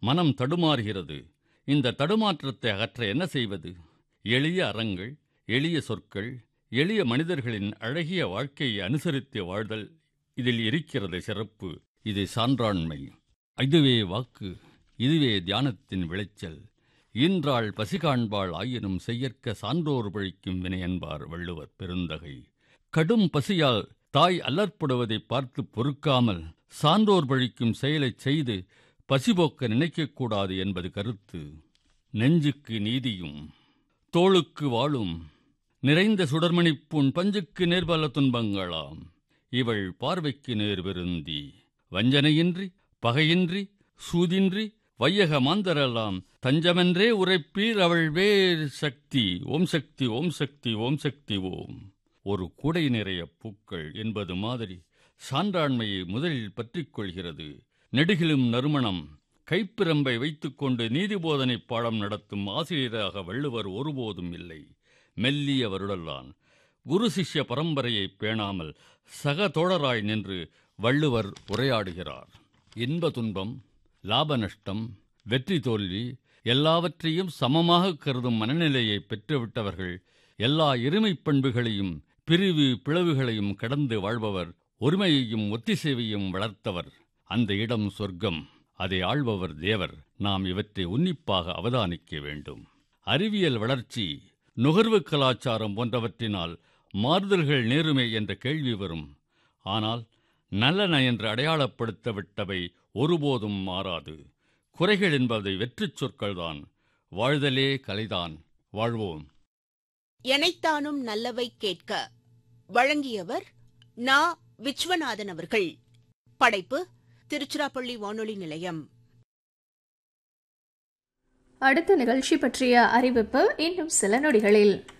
மனம் தடுமாறுகிறது இந்த தடுமாற்றத்தை அகற்ற என்ன செய்வது எளிய அறங்கள் எளிய சொற்கள் எளிய மனிதர்களின் அழகிய வாழ்க்கையை அனுசரித்து வாழ்தல் இதில் இருக்கிறது சிறப்பு இது சான்றாண்மை இதுவே வாக்கு இதுவே தியானத்தின் விளைச்சல் ஈன்றாள் பசி காண்பாள் ஆயினும் செய்யற்க சான்றோர் பழிக்கும் வினை என்பார் வள்ளுவர் பெருந்தகை கடும் பசியால் தாய் அல்லற்படுவதை பார்த்து பொறுக்காமல் சான்றோர் பழிக்கும் செயலைச் செய்து பசிபோக்க நினைக்கக்கூடாது என்பது கருத்து நெஞ்சுக்கு நீதியும் தோளுக்கு வாழும் நிறைந்த சுடர்மணிப்புண் பஞ்சுக்கு நேர்பல துன்பங்களாம் இவள் பார்வைக்கு நேர் விருந்தி வஞ்சனையின்றி பகையின்றி சூதின்றி வையக மாந்தரெல்லாம் தஞ்சமென்றே உரைப்பீர் அவள் வேர் சக்தி ஓம் சக்தி ஓம் சக்தி ஓம் சக்தி ஓம் ஒரு கூடை நிறைய பூக்கள் என்பது மாதிரி சான்றாண்மையை முதலில் பற்றிக் கொள்கிறது நெடுகிலும் நறுமணம் கைப்பிரம்பை வைத்துக்கொண்டு நீதிபோதனை பாடம் நடத்தும் ஆசிரியராக வள்ளுவர் ஒருபோதும் இல்லை மெல்லிய வருடல்லான் குரு சிஷ்ய பரம்பரையை பேணாமல் சக தோழராய் நின்று வள்ளுவர் உரையாடுகிறார் இன்ப துன்பம் லாப நஷ்டம் வெற்றி தோல்வி எல்லாவற்றையும் சமமாக கருதும் மனநிலையை பெற்றுவிட்டவர்கள் எல்லா இருமைப் பண்புகளையும் பிரிவு பிளவுகளையும் கடந்து வாழ்பவர் ஒருமையையும் ஒத்திசைவையும் வளர்த்தவர் அந்த இடம் சொர்க்கம் அதை ஆள்பவர் தேவர் நாம் இவற்றை உன்னிப்பாக அவதானிக்க வேண்டும் அறிவியல் வளர்ச்சி நுகர்வு கலாச்சாரம் போன்றவற்றினால் மாறுதல்கள் நேருமே என்ற கேள்வி வரும் ஆனால் நல்லன என்று அடையாளப்படுத்த விட்டவை ஒருபோதும் மாறாது குறைகள் என்பதை வெற்றிச் சொற்கள்தான் வாழ்தலே கலைதான் வாழ்வோம் எனைத்தானும் நல்லவை கேட்க வழங்கியவர் நா விஸ்வநாதன் அவர்கள் படைப்பு திருச்சிராப்பள்ளி வானொலி நிலையம் அடுத்த நிகழ்ச்சி பற்றிய அறிவிப்பு இன்னும் சில நொடிகளில்